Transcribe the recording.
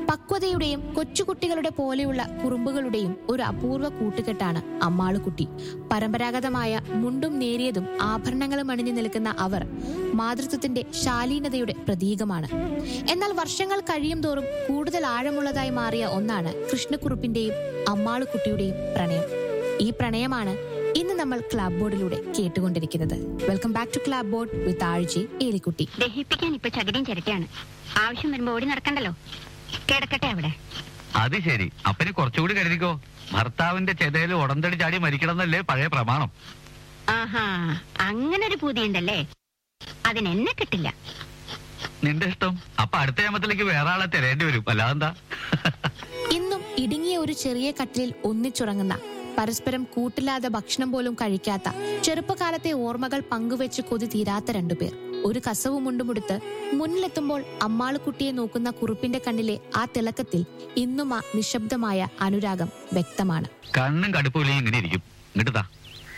പക്വതയുടെയും കൊച്ചുകുട്ടികളുടെ പോലെയുള്ള കുറുമ്പുകളുടെയും ഒരു അപൂർവ കൂട്ടുകെട്ടാണ് അമ്മാളുകുട്ടി പരമ്പരാഗതമായ മുണ്ടും നേരിയതും ആഭരണങ്ങളും അണിഞ്ഞു നിൽക്കുന്ന അവർ മാതൃത്വത്തിന്റെ ശാലീനതയുടെ പ്രതീകമാണ് എന്നാൽ വർഷങ്ങൾ കഴിയും തോറും കൂടുതൽ ആഴമുള്ളതായി മാറിയ ഒന്നാണ് കൃഷ്ണക്കുറുപ്പിന്റെയും അമ്മാളുകുട്ടിയുടെയും പ്രണയം ഈ പ്രണയമാണ് ഇന്ന് നമ്മൾ ക്ലാബ് ബോർഡിലൂടെ കേട്ടുകൊണ്ടിരിക്കുന്നത് welcome back to club board with ആഴ്ചി ഏലിക്കുട്ടി ദഹിപ്പിക്കാൻ ഇപ്പൊ ചകിരിയും ചിരട്ടയാണ് ആവശ്യം വരുമ്പോ ഓടി നടക്കണ്ടല്ലോ കിടക്കട്ടെ അവിടെ അത് ശരി അപ്പന് കുറച്ചുകൂടി കരുതിക്കോ ഭർത്താവിന്റെ ചെതയിൽ ഉടന്തടി ചാടി മരിക്കണമെന്നല്ലേ പഴയ പ്രമാണം ആഹാ അങ്ങനെ ഒരു പൂതിയുണ്ടല്ലേ അതിനെന്നെ കിട്ടില്ല നിന്റെ ഇഷ്ടം അപ്പൊ അടുത്ത ജാമത്തിലേക്ക് വേറെ ആളെ തിരയേണ്ടി വരും അല്ലാതെന്താ ഇന്നും ഇടുങ്ങിയ ഒരു ചെറിയ കട്ടിലിൽ ഒന്നിച്ചുറങ്ങുന്ന പരസ്പരം കൂട്ടില്ലാതെ ഭക്ഷണം പോലും കഴിക്കാത്ത ചെറുപ്പകാലത്തെ ഓർമ്മകൾ പങ്കുവെച്ച് കൊതി തീരാത്ത രണ്ടുപേർ ഒരു കസവും മുണ്ടുമുടുത്ത് മുന്നിലെത്തുമ്പോൾ അമ്മാളുകുട്ടിയെ നോക്കുന്ന കുറുപ്പിന്റെ കണ്ണിലെ ആ തിളക്കത്തിൽ ഇന്നും ആ നിശബ്ദമായ അനുരാഗം വ്യക്തമാണ് കണ്ണും കടുപ്പില്ലെങ്കിൽ ഇങ്ങനെ ഇരിക്കും ഇങ്ങോട്ട് താ